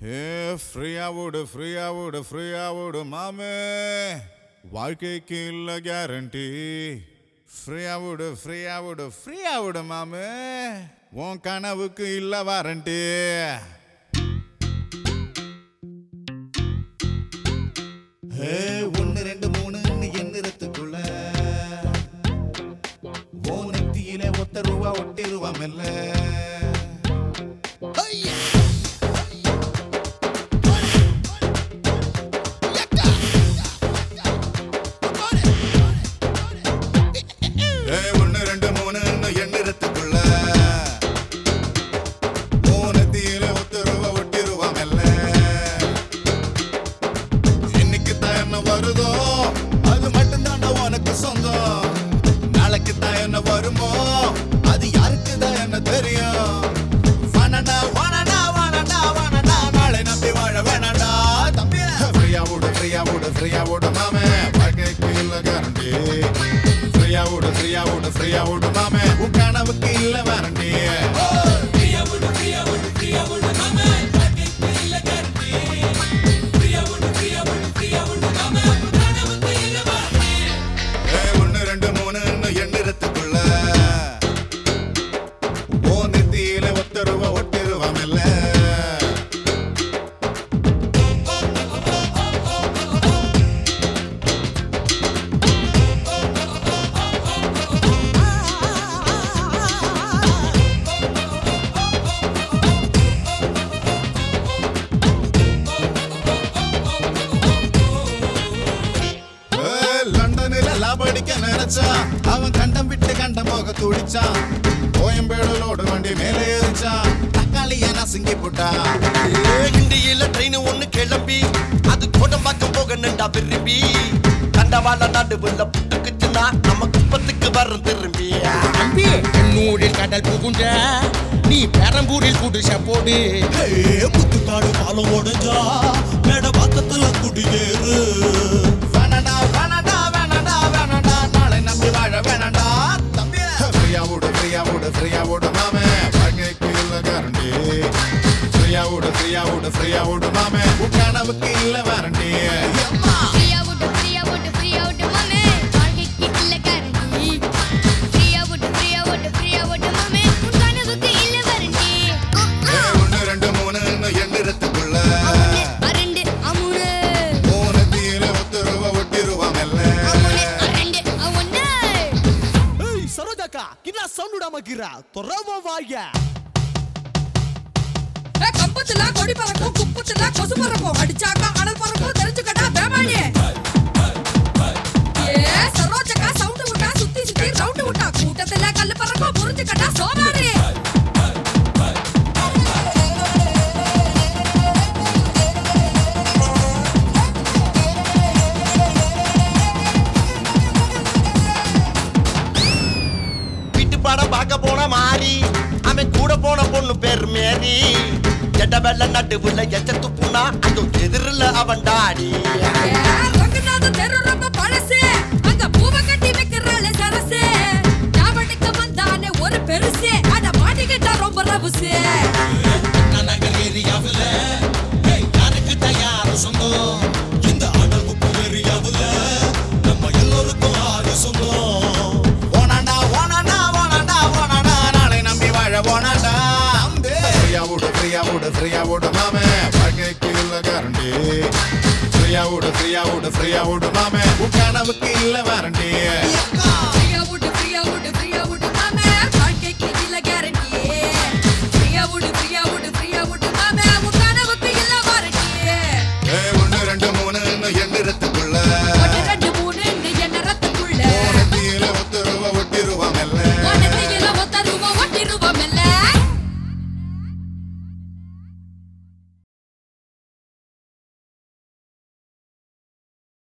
ஏ ஃப்ரீயா விடு ஃப்ரீயா விடு ஃப்ரீயா விடு மாமே வாழ்க்கைக்கு இல்ல கேரண்டி ஃப்ரீயா விடு ஃப்ரீயா விடு ஃப்ரீயா விடு மாமே உன் கனவுக்கு இல்ல வாரண்டி ஏ ஒன்னு ரெண்டு மூணுன்னு எண்ணிறத்துக்குள்ள ஓ நெத்தியிலே ஒத்த ரூபா ஒட்டிருவா மெல்ல ஏய், ஒண்ணு, ரெண்டு, மூணுன்னு எண்ணிறத்துக்குள்ள மூணத்தியில ஒத்த ரூபா ஒட்டிருவா மெல்ல. இன்னைக்கு தான் என்ன வருதோ அது மட்டும்தான்டா உனக்கு சொந்தம் நாளைக்கு தான் என்ன வருமோ அது யாருக்கு தான் என்ன தெரியும் வானடா, வானடா, வானடா, வானடா, நாளை நம்பி வாழ வேணாண்டா, தம்பி. ஃப்ரீயா விடு, ஃப்ரீயா விடு, ஃப்ரீயா விடு மாமே, வாழ்க்கைக்கு இல்ல guarantee. ஃப்ரீயா விடு, ஃப்ரீயா விடு, ஃப்ரீயா விடு மாமே, உன் கனவுக்கு இல்ல வாரண்டி ஏய், ஒண்ணு, ரெண்டு, மூணுன்னு எண்ணிறத்துக்குள்ள ஓ நெத்தியில ஒத்த ரூபா ஒட்டிருவா மெல்ல ஏய், லண்டனில லாபம் அடிக்க நினைச்சான் அவன் கண்டம் விட்டு கண்டம் போக துடிச்சான் கோயம்பேடுலோடு வண்டி மேலே ஏறிச்சான் தக்காளிய நசுங்கி போட்டான் இந்தியில ட்ரெயின் ஒண்ணு கிளம்பி அது கோடம்பாக்கம் போக நின்றா விரும்பி கண்டவாள நடுவுல புட்டுக்குச்சுன்னா நம்ம குப்பத்துக்கு வர திரும்பி தம்பி கண்ணூரில் கடல் புகுன்ற நீ பெரம்பூரில் குடிசை போடு முத்துக்காடு பாலம் உடைஞ்சா மேட பக்கத்துல குடியேறு வேணாண்டா வேணாண்டா வேணாண்டா வேணாண்டா நாளை நம்பி வாழ வேணாண்டா தம்பி ஃப்ரீயா விடு ஃப்ரீயா விடு ஃப்ரீயா விடு மாமே வாழ்க்கைக்கு இல்ல கேரண்டி ஃப்ரீயா விடு ஃப்ரீயா விடு ஃப்ரீயா விடு மாமே உன் கனவுக்கு இல்ல வாரண்டி ஃப்ரீயா விட்டு ஃப்ரீயா விட்டு ஃப்ரீயா விட்டு மாமே வாழ்க்கைக்கு இல்ல கேரண்டி ஃப்ரீயா விட்டு ஃப்ரீயா விட்டு ஃப்ரீயா விட்டு மாமே உன் கனவுக்கு இல்ல வரண்டி ஏய், ஒண்ணு ரெண்டு மூணுன்னு எண்ணிறத்துக்குள்ள அரண்டு அமுனு மூணத்தியில ஒத்து ரூபா ஒட்டிருவா மெல்ல அமுனு அரண்டு அவனு ஏய் சரோஜாக்கா கின்னா சவுண்ட் விடாமக்கிறா தொறாம வாயா ஏ, கம்பத்துல கொடி பறக்கும் குப்பத்துல கொசு பறக்கும் அடிச்சாக்கா அனல் பறக்கும் தெரிஞ்சுக்கடா வேமாளி ஏ சரோஜக்கா சவுண்ட் விட்டா சுத்தி சுத்தி ரவுண்ட் விட்டா கூட்டத்துல கல்லு பறக்கும் புரிஞ்சுக்கடா சோமாரி வீட்டு படம் பார்க்க போன மாறி அவன் கூட போன பொண்ணு பேர் மேரி ஜெட்ட வெள்ள நடுவுல எச்ச துப்புனா அந்த எதிரில் அவன் டாடி ஏ, ரங்கநாத தெரு ரொம்ப பழசு அங்க பூவை கட்டி வைக்கிறாள் சரசு ஞாபகத்துக்கு வந்தானே ஒரு பெருசு அத மாட்டிக்கிட்டா ரொம்ப ரவுசு நகர் ஏரியாவுல ஏய் யாருக்கு தயார் சொந்தம் இந்த அடல் குப்பு ஏரியாவுல நம்ம எல்லோருக்கும் ஆறு சொந்தம் ஓனாண்டா ஓனாண்டா ஓனாண்டா ஓனாண்டா நாளை நம்பி வாழ ஓனாண்டா ஃப்ரீயா விடு ஃப்ரீயா விடு ஃப்ரீயா விடு மாமே வாழ்க்கைக்கு இல்ல கேரண்டி ஃப்ரீயா விடு ஃப்ரீயா விடு ஃப்ரீயா விடு மாமே உன் கனவுக்கு இல்ல வாரண்டி